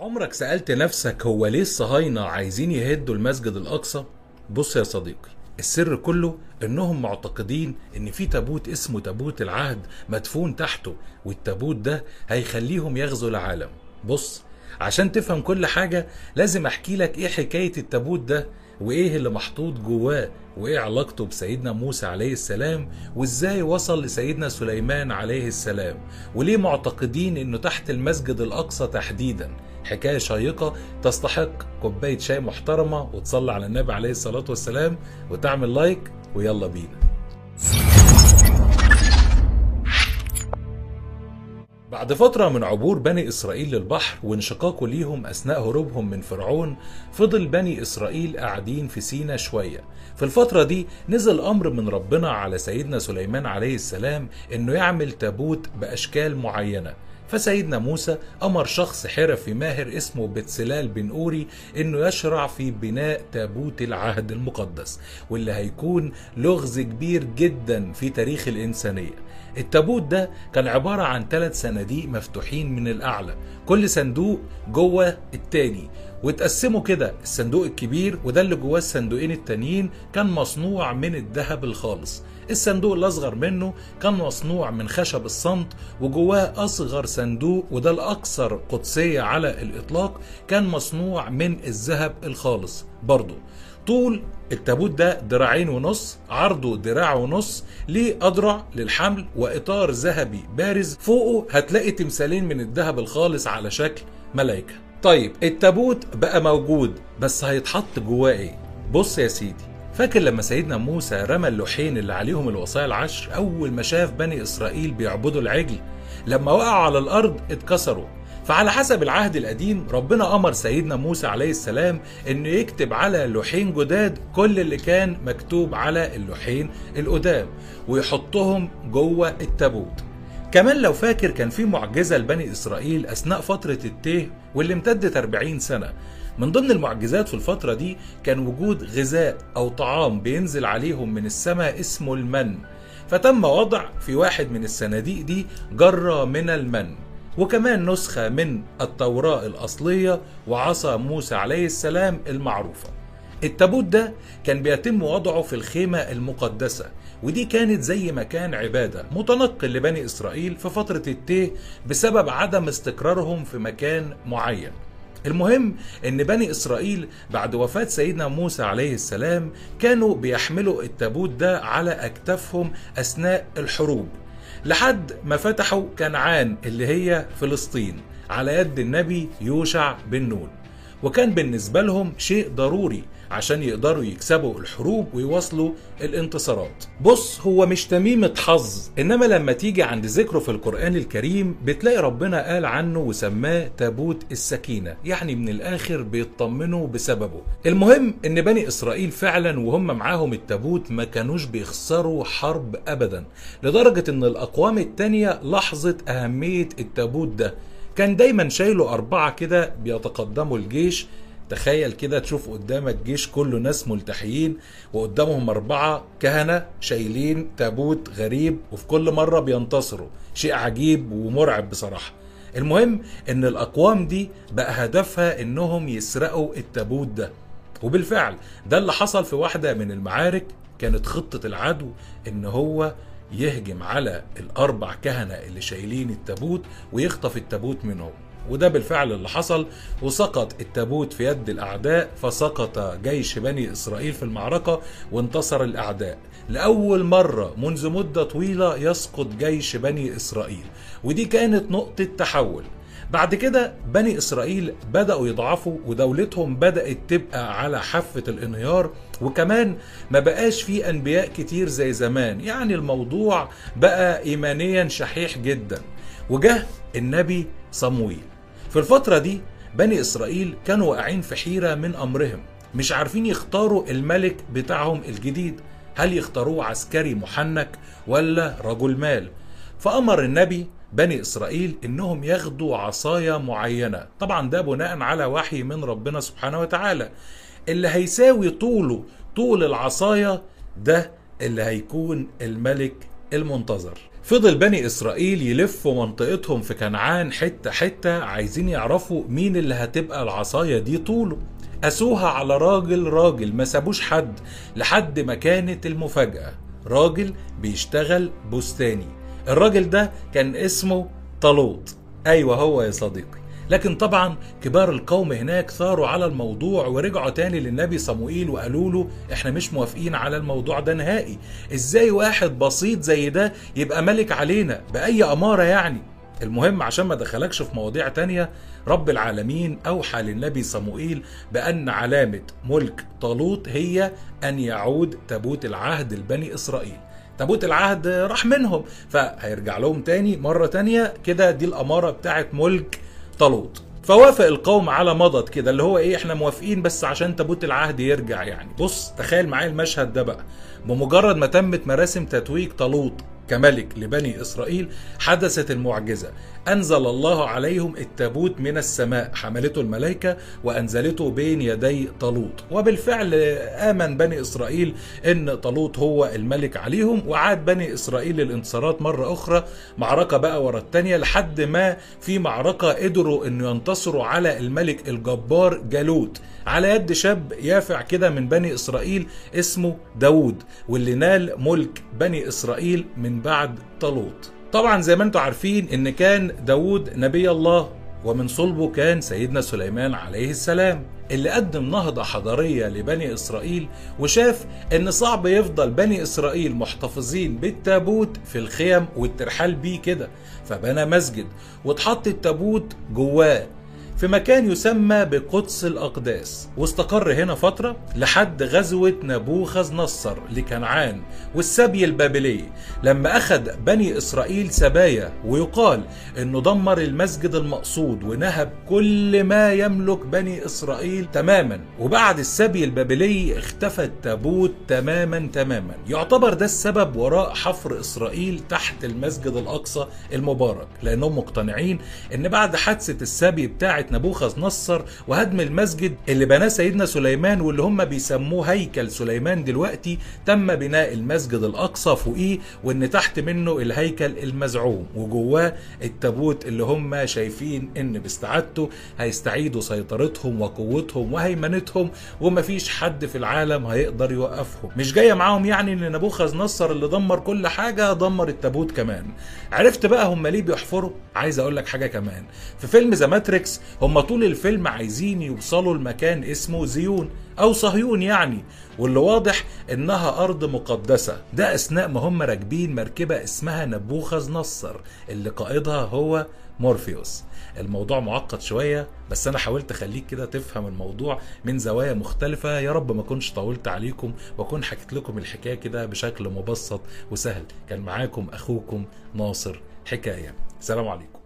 عمرك سألت نفسك هو ليه الصهاينة عايزين يهدوا المسجد الأقصى؟ بص يا صديقي السر كله انهم معتقدين ان في تابوت اسمه تابوت العهد مدفون تحته والتابوت ده هيخليهم يغزوا العالم بص عشان تفهم كل حاجة لازم احكي لك ايه حكاية التابوت ده وايه اللي محطوط جواه وايه علاقته بسيدنا موسى عليه السلام وازاي وصل لسيدنا سليمان عليه السلام وليه معتقدين انه تحت المسجد الاقصى تحديدا حكايه شيقه تستحق كوبايه شاي محترمه وتصلي على النبي عليه الصلاه والسلام وتعمل لايك ويلا بينا بعد فترة من عبور بني إسرائيل للبحر وانشقاقه ليهم أثناء هروبهم من فرعون فضل بني إسرائيل قاعدين في سينا شوية في الفترة دي نزل أمر من ربنا على سيدنا سليمان عليه السلام إنه يعمل تابوت بأشكال معينة فسيدنا موسى أمر شخص حرفي ماهر اسمه بتسلال بن أوري إنه يشرع في بناء تابوت العهد المقدس واللي هيكون لغز كبير جدا في تاريخ الإنسانية التابوت ده كان عبارة عن ثلاث صناديق مفتوحين من الأعلى كل صندوق جوه التاني وتقسموا كده الصندوق الكبير وده اللي جواه الصندوقين التانيين كان مصنوع من الذهب الخالص الصندوق الأصغر منه كان مصنوع من خشب الصمت وجواه أصغر صندوق وده الأكثر قدسية على الإطلاق كان مصنوع من الذهب الخالص برضه طول التابوت ده دراعين ونص عرضه دراع ونص ليه أضرع للحمل وإطار ذهبي بارز فوقه هتلاقي تمثالين من الذهب الخالص على شكل ملائكة طيب التابوت بقى موجود بس هيتحط جواه ايه بص يا سيدي فاكر لما سيدنا موسى رمى اللوحين اللي عليهم الوصايا العشر أول ما شاف بني إسرائيل بيعبدوا العجل لما وقعوا على الأرض اتكسروا فعلى حسب العهد القديم ربنا أمر سيدنا موسى عليه السلام إنه يكتب على لوحين جداد كل اللي كان مكتوب على اللوحين القدام ويحطهم جوه التابوت كمان لو فاكر كان في معجزة لبني إسرائيل أثناء فترة التيه واللي امتدت 40 سنة من ضمن المعجزات في الفترة دي كان وجود غذاء أو طعام بينزل عليهم من السماء اسمه المن فتم وضع في واحد من الصناديق دي جرة من المن وكمان نسخة من التوراة الأصلية وعصا موسى عليه السلام المعروفة التابوت ده كان بيتم وضعه في الخيمة المقدسة ودي كانت زي مكان عبادة متنقل لبني إسرائيل في فترة التيه بسبب عدم استقرارهم في مكان معين المهم ان بني اسرائيل بعد وفاة سيدنا موسى عليه السلام كانوا بيحملوا التابوت ده على اكتافهم اثناء الحروب لحد ما فتحوا كنعان اللي هي فلسطين على يد النبي يوشع بن نون وكان بالنسبة لهم شيء ضروري عشان يقدروا يكسبوا الحروب ويواصلوا الانتصارات بص هو مش تميمة حظ انما لما تيجي عند ذكره في القرآن الكريم بتلاقي ربنا قال عنه وسماه تابوت السكينة يعني من الاخر بيطمنوا بسببه المهم ان بني اسرائيل فعلا وهم معاهم التابوت ما كانوش بيخسروا حرب ابدا لدرجة ان الاقوام التانية لاحظت اهمية التابوت ده كان دايما شايله أربعة كده بيتقدموا الجيش تخيل كده تشوف قدامك جيش كله ناس ملتحيين وقدامهم أربعة كهنة شايلين تابوت غريب وفي كل مرة بينتصروا شيء عجيب ومرعب بصراحة المهم ان الأقوام دي بقى هدفها انهم يسرقوا التابوت ده وبالفعل ده اللي حصل في واحدة من المعارك كانت خطة العدو ان هو يهجم على الأربع كهنة اللي شايلين التابوت ويخطف التابوت منهم وده بالفعل اللي حصل وسقط التابوت في يد الأعداء فسقط جيش بني إسرائيل في المعركة وانتصر الأعداء لأول مرة منذ مدة طويلة يسقط جيش بني إسرائيل ودي كانت نقطة تحول بعد كده بني إسرائيل بدأوا يضعفوا ودولتهم بدأت تبقى على حافة الانهيار وكمان ما بقاش في أنبياء كتير زي زمان يعني الموضوع بقى إيمانيا شحيح جدا وجه النبي صمويل في الفترة دي بني إسرائيل كانوا واقعين في حيرة من أمرهم مش عارفين يختاروا الملك بتاعهم الجديد هل يختاروه عسكري محنك ولا رجل مال فأمر النبي بني إسرائيل إنهم ياخدوا عصاية معينة طبعا ده بناء على وحي من ربنا سبحانه وتعالى اللي هيساوي طوله طول العصاية ده اللي هيكون الملك المنتظر فضل بني إسرائيل يلفوا منطقتهم في كنعان حتة حتة عايزين يعرفوا مين اللي هتبقى العصاية دي طوله قاسوها على راجل راجل ما سابوش حد لحد ما كانت المفاجأة راجل بيشتغل بستاني الراجل ده كان اسمه طالوت أيوة هو يا صديقي لكن طبعا كبار القوم هناك ثاروا على الموضوع ورجعوا تاني للنبي صموئيل وقالوا له احنا مش موافقين على الموضوع ده نهائي ازاي واحد بسيط زي ده يبقى ملك علينا بأي أمارة يعني المهم عشان ما دخلكش في مواضيع تانية رب العالمين أوحى للنبي صموئيل بأن علامة ملك طالوت هي أن يعود تابوت العهد لبني إسرائيل تابوت العهد راح منهم فهيرجع لهم تاني مرة تانية كده دي الأمارة بتاعت ملك طالوت فوافق القوم على مضض كده اللي هو ايه احنا موافقين بس عشان تابوت العهد يرجع يعني بص تخيل معايا المشهد ده بقى بمجرد ما تمت مراسم تتويج طالوت كملك لبني اسرائيل حدثت المعجزه انزل الله عليهم التابوت من السماء حملته الملائكه وانزلته بين يدي طالوت وبالفعل امن بني اسرائيل ان طالوت هو الملك عليهم وعاد بني اسرائيل للانتصارات مره اخرى معركه بقى ورا الثانيه لحد ما في معركه قدروا انه ينتصروا على الملك الجبار جالوت على يد شاب يافع كده من بني اسرائيل اسمه داود واللي نال ملك بني اسرائيل من بعد طالوت طبعا زي ما انتم عارفين ان كان داود نبي الله ومن صلبه كان سيدنا سليمان عليه السلام اللي قدم نهضة حضارية لبني إسرائيل وشاف إن صعب يفضل بني إسرائيل محتفظين بالتابوت في الخيم والترحال بيه كده فبنى مسجد واتحط التابوت جواه في مكان يسمى بقدس الأقداس واستقر هنا فترة لحد غزوة نبوخذ نصر لكنعان والسبي البابلي لما أخذ بني إسرائيل سبايا ويقال أنه دمر المسجد المقصود ونهب كل ما يملك بني إسرائيل تماما وبعد السبي البابلي اختفى التابوت تماما تماما يعتبر ده السبب وراء حفر إسرائيل تحت المسجد الأقصى المبارك لأنهم مقتنعين أن بعد حادثة السبي بتاعة نبوخذ نصر وهدم المسجد اللي بناه سيدنا سليمان واللي هم بيسموه هيكل سليمان دلوقتي تم بناء المسجد الاقصى فوقيه وان تحت منه الهيكل المزعوم وجواه التابوت اللي هم شايفين ان باستعادته هيستعيدوا سيطرتهم وقوتهم وهيمنتهم ومفيش حد في العالم هيقدر يوقفهم مش جايه معاهم يعني ان نبوخذ نصر اللي دمر كل حاجه دمر التابوت كمان عرفت بقى هم ليه بيحفروا عايز اقول لك حاجه كمان في فيلم ذا ماتريكس هم طول الفيلم عايزين يوصلوا لمكان اسمه زيون او صهيون يعني واللي واضح انها ارض مقدسه ده اثناء ما هم راكبين مركبه اسمها نبوخذ نصر اللي قائدها هو مورفيوس الموضوع معقد شويه بس انا حاولت اخليك كده تفهم الموضوع من زوايا مختلفه يا رب ما كنتش طولت عليكم واكون حكيت لكم الحكايه كده بشكل مبسط وسهل كان معاكم اخوكم ناصر حكايه سلام عليكم